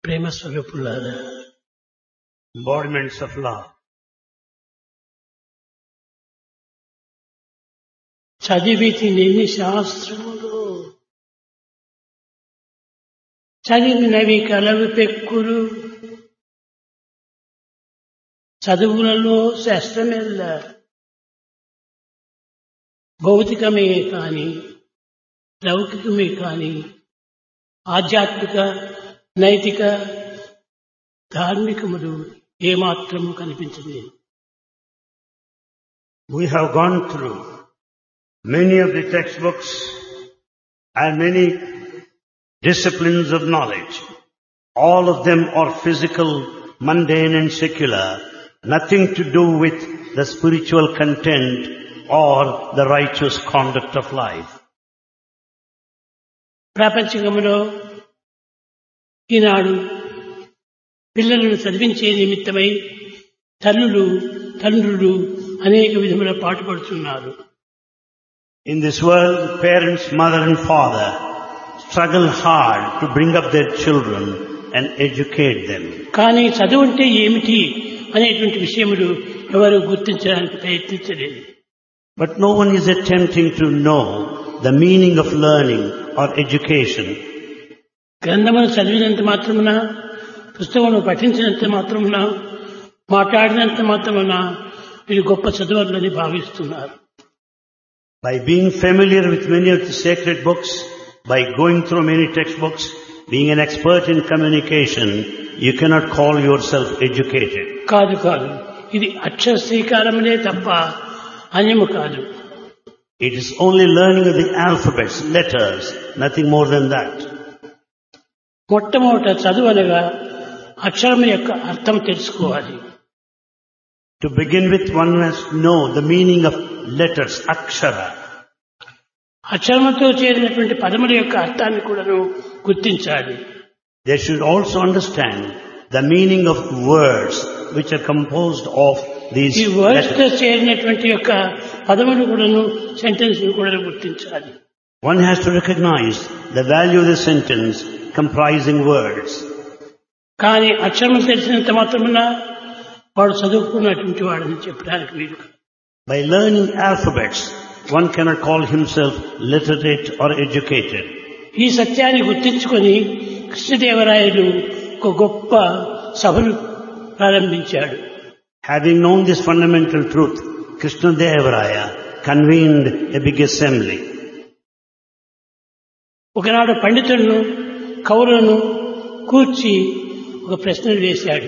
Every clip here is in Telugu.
ప్రేమ స్వరూపులారా embodiments of love. చదివి తిని శాస్త్రములు చదివినవి కలవి పెక్కులు చదువులలో శాస్త్రమెల్ల భౌతికమే కాని లౌకికమే కాని ఆధ్యాత్మిక నైతిక ధార్మికములు ఏమాత్రము కనిపించలేదు We have gone through many of the textbooks and many disciplines of knowledge. All of them are physical, mundane and secular, nothing to do with the spiritual content or the righteous conduct of life. ప్రాపంచికములో ఈనాడు పిల్లలను చదివించే నిమిత్తమై తల్లులు తండ్రులు అనేక విధముల పాటుపడుతున్నారు In this world, parents, mother and father struggle hard to bring up their children and educate them. కానీ చదువు అంటే ఏమిటి అనేటువంటి విషయములు ఎవరు గుర్తించడానికి ప్రయత్నించలేదు But no one is attempting to know the meaning of learning or education. గ్రంథమును చదివినంత మాత్రమున పుస్తకమును పఠించినంత మాత్రమున మాట్లాడినంత మాత్రమున వీరు గొప్ప చదువులని భావిస్తున్నారు By being familiar with many of the sacred books, by going through many textbooks, being an expert in communication, you cannot call yourself educated. కాదు కాదు ఇది అక్షర శ్రీకారములే తప్ప అన్యము కాదు It is only learning of the alphabets, letters, nothing more than that. మొట్టమొదట చదువు అనగా అక్షరం యొక్క అర్థం తెలుసుకోవాలి To begin with, one must know the meaning of letters, akshara. అక్షరముతో చేరినటువంటి పదముల యొక్క అర్థాన్ని కూడాను గుర్తించాలి They should also understand the meaning of words which are composed of these ఈ వర్డ్స్ తో letters. చేరినటువంటి యొక్క పదములు కూడాను సెంటెన్స్ కూడా గుర్తించాలి One has to recognize the value of the sentence comprising words. కానీ అక్షరం తెలిసినంత మాత్రమున వాడు చదువుకున్నటువంటి వాడని చెప్పడానికి వీలు కాదు. By learning alphabets, one cannot call himself literate or educated. ఈ సత్యాన్ని గుర్తించుకొని కృష్ణదేవరాయలు ఒక గొప్ప సభను ప్రారంభించాడు Having known this fundamental truth, Krishna Devaraya convened a big assembly. ఒకనాడు పండితులను కవులను కూర్చి ఒక ప్రశ్నలు వేశాడు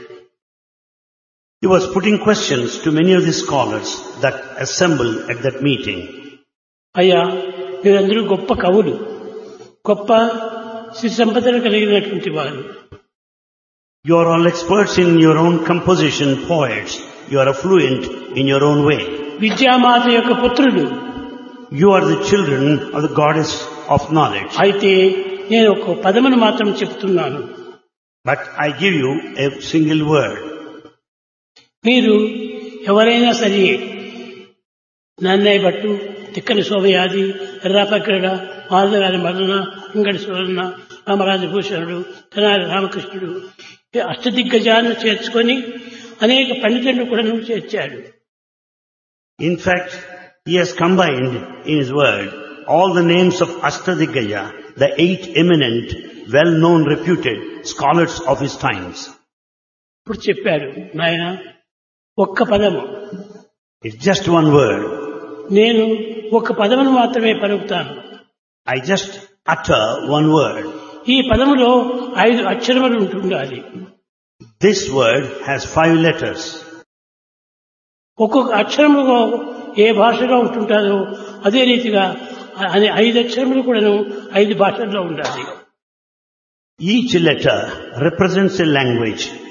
He was putting questions to many of the scholars that assembled at that meeting. అయ్యా మీరందరూ గొప్ప కవులు గొప్ప శ్రీ సంపదలు కలిగినటువంటి వారు You are all experts in your own composition, poets. You are fluent in your own way. విద్యామాత యొక్క పుత్రుడు You are the children of the goddess of knowledge. అయితే నేను ఒక పదమును మాత్రం చెప్తున్నాను But I give you a single word. మీరు ఎవరైనా సరే నన్నయ్య భట్టు తిక్కని శోభయాది ఎర్రాపక్రడ మాధవగారి మరణ ఇంగడి సువర్ణ రామరాజభూషణుడు తెనాలి రామకృష్ణుడు ఈ అష్టదిగ్గజాన్ని చేర్చుకొని అనేక పండితులను కూడా నువ్వు చేర్చాడు In fact, he has combined in his word all the names of Ashtadigaya, the eight eminent, well-known, reputed scholars of his times. ఇప్పుడు చెప్పాడు నాయన ఒక్క పదము It's just one word. నేను ఒక పదమును మాత్రమే పలుకుతాను I just utter one word. ఈ పదములో ఐదు అక్షరములు ఉంటుండాలి This word has five letters. ఒక్కొక్క అక్షరములో ఏ భాషలో ఉంటుంటారో అదే రీతిగా అనే ఐదు అక్షరములు కూడాను ఐదు భాషల్లో ఉండాలి Each letter represents a language